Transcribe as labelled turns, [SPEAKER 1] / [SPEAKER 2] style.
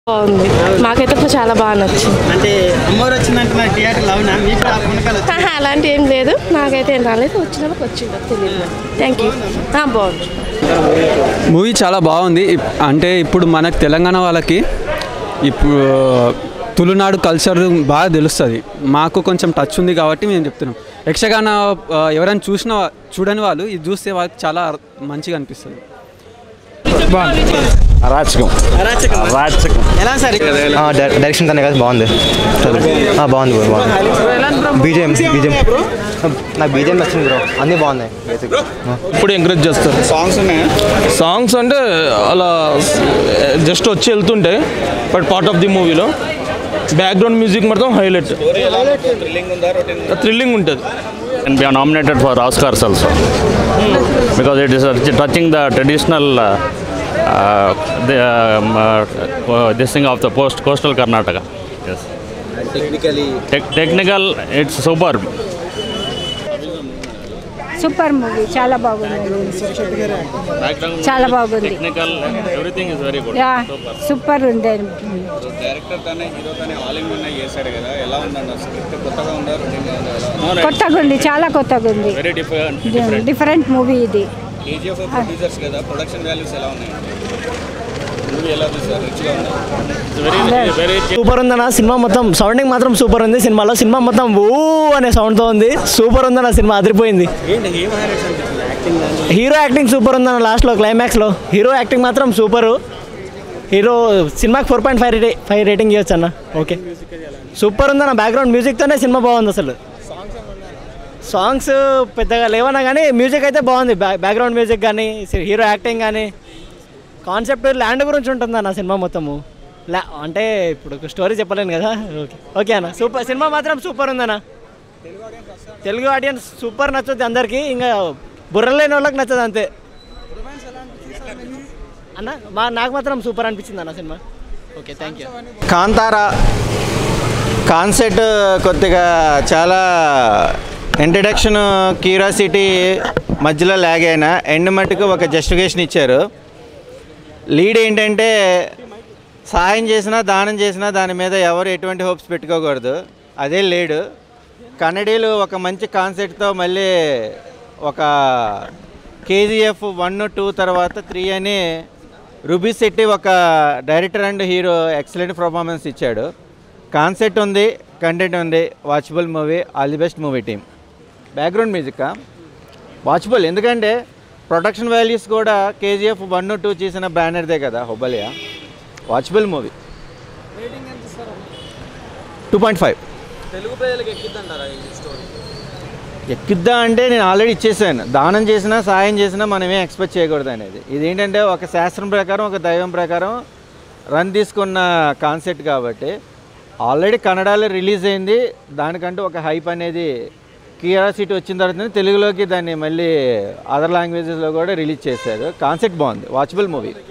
[SPEAKER 1] బాగుంది మాకైతే ఇప్పుడు చాలా బాగా నచ్చింది
[SPEAKER 2] అంటే అమ్మవారు వచ్చిందంటే నాకు థియేటర్ అవునా మీకు ఆ పుణకాలు వచ్చాయి
[SPEAKER 1] ఆహా, అలాంటి ఏం లేదు నాకైతే ఏం రాలేదు వచ్చినప్పుడు వచ్చిందో తెలియదు థ్యాంక్ యూ బాగుంది
[SPEAKER 3] మూవీ చాలా బాగుంది ఇప్- అంటే ఇప్పుడు మనకు తెలంగాణ వాళ్ళకి ఇప్పుడు తులునాడు కల్చర్ బాగా తెలుస్తుంది మాకు కొంచెం టచ్ ఉంది కాబట్టి మేము చెప్తున్నాం యక్షగాన ఆ, ఎవరైనా చూసిన వా- చూడని వాళ్ళు ఇది చూస్తే వాళ్ళకి చాలా మంచిగా అనిపిస్తుంది
[SPEAKER 4] అరాచకం
[SPEAKER 2] అరాచకం
[SPEAKER 4] అరాచకం
[SPEAKER 2] ఎలా సార్
[SPEAKER 5] ఆ, డై- డైరెక్షన్ తనే కదా బాగుంది ఆ, బాగుంది బ్రో బాగుంది బీజేఎం బీజేఎం నాకు బీజేఎం నచ్చింది బ్రో అన్నీ బాగున్నాయి బేసిక్
[SPEAKER 6] ఇప్పుడు ఎంకరేజ్ చేస్తారు
[SPEAKER 2] సాంగ్స్ ఉన్నాయా
[SPEAKER 6] సాంగ్స్ అంటే అలా జస్ట్ వచ్చి వెళ్తుంటే బట్ పార్ట్ ఆఫ్ ది మూవీలో బ్యాక్గ్రౌండ్ మ్యూజిక్ మాత్రం హైలైట్ థ్రిల్లింగ్ ఉంటుంది
[SPEAKER 4] and we are nominated for Oscars also because it is uh, touching the traditional uh, uh, the, um, uh, this thing of the post coastal Karnataka. Yes.
[SPEAKER 2] Technically
[SPEAKER 4] Tec- technical, it's superb.
[SPEAKER 7] Super movie చాలా బాగుంది
[SPEAKER 4] Background
[SPEAKER 7] చాలా
[SPEAKER 4] music,
[SPEAKER 7] బాగుంది.
[SPEAKER 4] Technical, everything is very good.
[SPEAKER 7] Yeah super ఉంది
[SPEAKER 2] director తనే hero తనే all in one చేశాడు కదా ఎలా ఉందండి స్క్రిప్ట్ కొత్తగా ఉందా రొటీన్గా ఉందా ఎలా
[SPEAKER 4] No, no,
[SPEAKER 7] కొత్తగా ఉంది చాలా కొత్తగా ఉంది
[SPEAKER 4] very different. different.
[SPEAKER 7] Different movie ఇది
[SPEAKER 2] కేజీఎఫ్ ప్రొడ్యూసర్స్ కదా ప్రొడక్షన్ వాల్యూస్ ఎలా ఉన్నాయి మూవీ ఎలా చూసారు రిచ్గా ఉందా
[SPEAKER 4] It's very, very
[SPEAKER 8] సూపర్ ఉందన్న సినిమా మొత్తం సౌండింగ్ మాత్రం సూపర్ ఉంది సినిమాలో సినిమా మొత్తం ఊ అనే సౌండ్తో ఉంది సూపర్ ఉందన్న సినిమా అదిరిపోయింది
[SPEAKER 2] ఏంటి ఏం హైలైట్స్ అనిపించింది యాక్టింగ్ కానీ
[SPEAKER 8] హీరో యాక్టింగ్ సూపర్ ఉందన్న లాస్ట్లో క్లైమాక్స్లో హీరో యాక్టింగ్ మాత్రం సూపరు హీరో సినిమాకి four point five rating five rating ఇవ్వచ్చు అన్న ఓకే సూపర్ ఉందన్న బ్యాక్గ్రౌండ్ మ్యూజిక్తోనే సినిమా బాగుంది అసలు సాంగ్స్ పెద్దగా లేవన్నా కానీ మ్యూజిక్ అయితే బాగుంది బ్యా బ్యాక్గ్రౌండ్ మ్యూజిక్ కానీ హీరో యాక్టింగ్ కానీ కాన్సెప్ట్ ల్యాండ్ గురించి ఉంటుంది అన్న సినిమా మొత్తము లా అంటే ఇప్పుడు స్టోరీ చెప్పలేను కదా ఓకే ఓకే అన్న సూపర్ సినిమా మాత్రం సూపర్ ఉందన్న తెలుగు ఆడియన్స్ సూపర్ నచ్చుద్ది అందరికీ ఇంకా బుర్రలేని వాళ్ళకి నచ్చదు అంతే అన్న మా నాకు మాత్రం సూపర్ అనిపించింది అన్న సినిమా okay thank you
[SPEAKER 2] Kantara concept కొద్దిగా చాలా ఇంట్రడక్షన్ క్యూరియాసిటీ మధ్యలో లాగ్ అయినా ఎండ్ మట్టుకు ఒక జస్టిఫికేషన్ ఇచ్చారు లీడ్ ఏంటంటే సహాయం చేసినా దానం చేసినా దాని మీద ఎవరు ఎటువంటి హోప్స్ పెట్టుకోకూడదు అదే లేడు కన్నడీలు ఒక మంచి కాన్సెప్ట్తో మళ్ళీ ఒక కేజీఎఫ్ వన్ టూ తర్వాత త్రీ అని రుబీ శెట్టి ఒక director and hero excellent performance ఇచ్చాడు కాన్సెప్ట్ ఉంది కంటెంట్ ఉంది watchable movie all the best movie team background music watchable ఎందుకంటే ప్రొడక్షన్ వాల్యూస్ కూడా కేజీఎఫ్ వన్ టూ చేసిన బ్యానర్దే కదా హుబ్బలియా watchable movie two point five ఎక్కిద్దా అంటే నేను ఆల్రెడీ ఇచ్చేసాను దానం చేసినా సాయం చేసినా మనమే ఎక్స్పెక్ట్ చేయకూడదు అనేది ఇదేంటంటే ఒక శాస్త్రం ప్రకారం ఒక దైవం ప్రకారం రన్ తీసుకున్న కాన్సెప్ట్ కాబట్టి ఆల్రెడీ కన్నడలో రిలీజ్ అయింది దానికంటూ ఒక హైప్ అనేది క్యూరియాసిటీ వచ్చిన తర్వాత తెలుగులోకి దాన్ని మళ్ళీ అదర్ లాంగ్వేజెస్లో కూడా రిలీజ్ చేశారు కాన్సెప్ట్ బాగుంది వాచబుల్ మూవీ